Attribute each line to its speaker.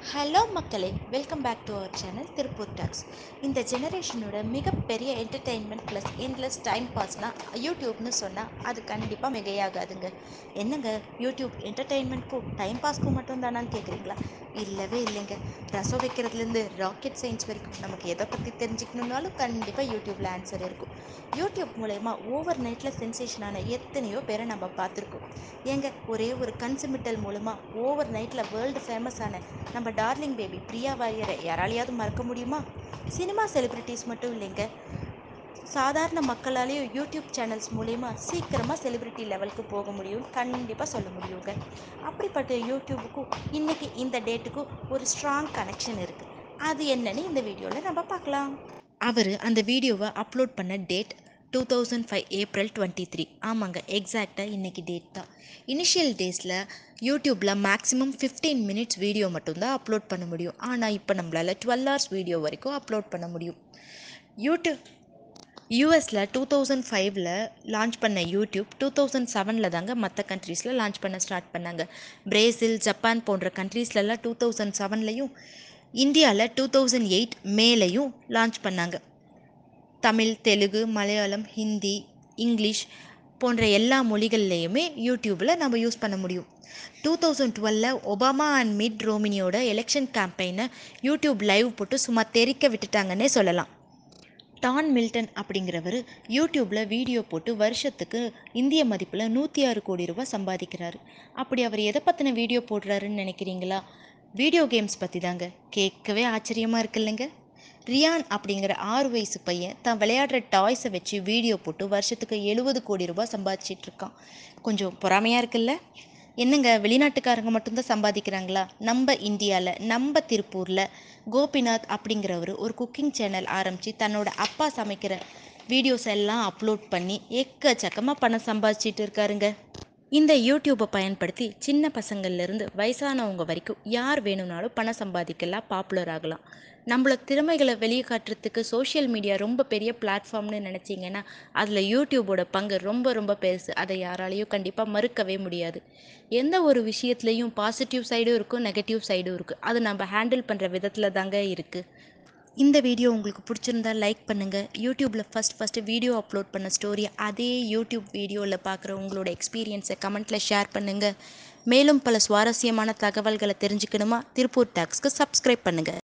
Speaker 1: hello மக்களே welcome back to our channel Tiruppur talks இந்த ஜெனரேஷனோட மிகப்பெரிய என்டர்டெயின்மெண்ட் ப்ளஸ் என்லெஸ் டைம் பாஸ்னால் யூடியூப்னு சொன்னால் அது கண்டிப்பாக மிகையாகாதுங்க என்னங்க யூடியூப் என்டர்டெயின்மெண்ட்க்கும் டைம் பாஸ்க்கும் மட்டும் தானான்னு கேட்குறீங்களா இல்லவே இல்லைங்க ரசம் வைக்கிறதுலேருந்து ராக்கெட் சயின்ஸ் வரைக்கும் நமக்கு எதை பற்றி தெரிஞ்சுக்கணுன்னாலும் கண்டிப்பாக யூடியூப்பில் ஆன்சர் இருக்கும் யூடியூப் மூலயமா ஓவர் நைட்டில் சென்சேஷனான எத்தனையோ பேரை நம்ம பார்த்துருக்கோம் ஏங்க ஒரே ஒரு கண் சிமிட்டல் மூலமாக ஓவர் நைட்டில் வேர்ல்டு ஃபேமஸான நம்ம டார்லிங் பேபி பிரியா வாரியரை யாராலையாவது மறக்க முடியுமா சினிமா செலிப்ரிட்டிஸ் மட்டும் இல்லைங்க சாதாரண மக்களாலேயும் யூடியூப் சேனல்ஸ் மூலயமா சீக்கிரமாக செலிப்ரிட்டி லெவலுக்கு போக முடியும் கண்டிப்பாக சொல்ல முடியுங்க அப்படிப்பட்ட யூடியூபுக்கும் இன்றைக்கி இந்த டேட்டுக்கும் ஒரு ஸ்ட்ராங் கனெக்ஷன் இருக்குது அது என்னன்னு இந்த வீடியோவில் நம்ம பார்க்கலாம் அவர் அந்த வீடியோவை அப்லோட் பண்ண date two thousand five April twenty three ஆமாங்க எக்ஸாக்டாக இன்றைக்கி டேட் தான் இனிஷியல் டேஸில் யூடியூப்பில் மேக்ஸிமம் ஃபிஃப்டீன் மினிட்ஸ் வீடியோ மட்டும்தான் அப்லோட் பண்ண முடியும் ஆனால் இப்போ நம்மளால் டுவெல் ஹவர்ஸ் வீடியோ வரைக்கும் அப்லோட் பண்ண முடியும் யூடியூப் யூஎஸில் டூ தௌசண்ட் ஃபைவ்ல லான்ச் பண்ண யூடியூப் டூ தௌசண்ட் செவனில் தாங்க மற்ற கண்ட்ரீஸில் லான்ச் பண்ண ஸ்டார்ட் பண்ணாங்க பிரேசில் ஜப்பான் போன்ற கண்ட்ரீஸ்லலாம் டூ தௌசண்ட் செவன்லையும் இந்தியாவில் டூ தௌசண்ட் எயிட் மேலையும் லான்ச் பண்ணாங்க தமிழ் தெலுங்கு மலையாளம் ஹிந்தி இங்கிலீஷ் போன்ற எல்லா மொழிகள்லேயுமே யூடியூப்பில் நம்ம யூஸ் பண்ண முடியும் டூ தௌசண்ட் டுவெல்ல ஒபாமா அண்ட் மிட் ரோமினியோட எலெக்ஷன் கேம்பெயினை யூடியூப் லைவ் போட்டு சும்மா தெறிக்க விட்டுட்டாங்கன்னே சொல்லலாம் டான் மில்டன் அப்படிங்கிறவர் யூடியூப்பில் வீடியோ போட்டு வருஷத்துக்கு இந்திய மதிப்பில் நூற்றி ஆறு கோடி ரூபாய் சம்பாதிக்கிறாரு அப்படி அவர் எதை பற்றின வீடியோ போடுறாருன்னு நினைக்கிறீங்களா வீடியோ கேம்ஸ் பற்றி தாங்க கேட்கவே ஆச்சரியமாக இருக்குல்லங்க ரியான் அப்படிங்கிற ஆறு வயசு பையன் தான் விளையாடுற டாய்ஸை வச்சு வீடியோ போட்டு வருஷத்துக்கு எழுபது கோடி ரூபாய் சம்பாதிச்சிட்டு இருக்கான் கொஞ்சம் பொறாமையாக இருக்குல்ல என்னங்க வெளிநாட்டுக்காரங்க மட்டும்தான் சம்பாதிக்கிறாங்களா நம்ம இந்தியாவில் நம்ம திருப்பூரில் கோபிநாத் அப்படிங்கிறவர் ஒரு குக்கிங் சேனல் ஆரம்பித்து தன்னோட அப்பா சமைக்கிற வீடியோஸ் எல்லாம் அப்லோட் பண்ணி எக்கச்சக்கமாக பணம் சம்பாதிச்சிட்டு இருக்காருங்க இந்த யூடியூப்பை பயன்படுத்தி சின்ன பசங்கள்லேருந்து வயசானவங்க வரைக்கும் யார் வேணும்னாலும் பணம் சம்பாதிக்கலாம் பாப்புலர் ஆகலாம் நம்மள திறமைகளை வெளியே காட்டுறதுக்கு சோஷியல் மீடியா ரொம்ப பெரிய பிளாட்ஃபார்ம்னு நினச்சிங்கன்னா அதில் யூடியூபோட பங்கு ரொம்ப ரொம்ப பெருசு அதை யாராலையும் கண்டிப்பாக மறுக்கவே முடியாது எந்த ஒரு விஷயத்துலையும் பாசிட்டிவ் சைடும் இருக்கும் நெகட்டிவ் சைடும் இருக்குது அது நம்ம ஹேண்டில் பண்ணுற விதத்தில் தாங்க இருக்குது இந்த வீடியோ உங்களுக்கு பிடிச்சிருந்தா லைக் பண்ணுங்கள் யூடியூப்பில் ஃபஸ்ட் ஃபஸ்ட்டு வீடியோ அப்லோட் பண்ண ஸ்டோரி அதே யூடியூப் வீடியோவில் பார்க்குற உங்களோட எக்ஸ்பீரியன்ஸை கமெண்ட்டில் ஷேர் பண்ணுங்கள் மேலும் பல சுவாரஸ்யமான தகவல்களை தெரிஞ்சுக்கணுமா திருப்பூர் டாக்ஸ்க்கு சப்ஸ்கிரைப் பண்ணுங்கள்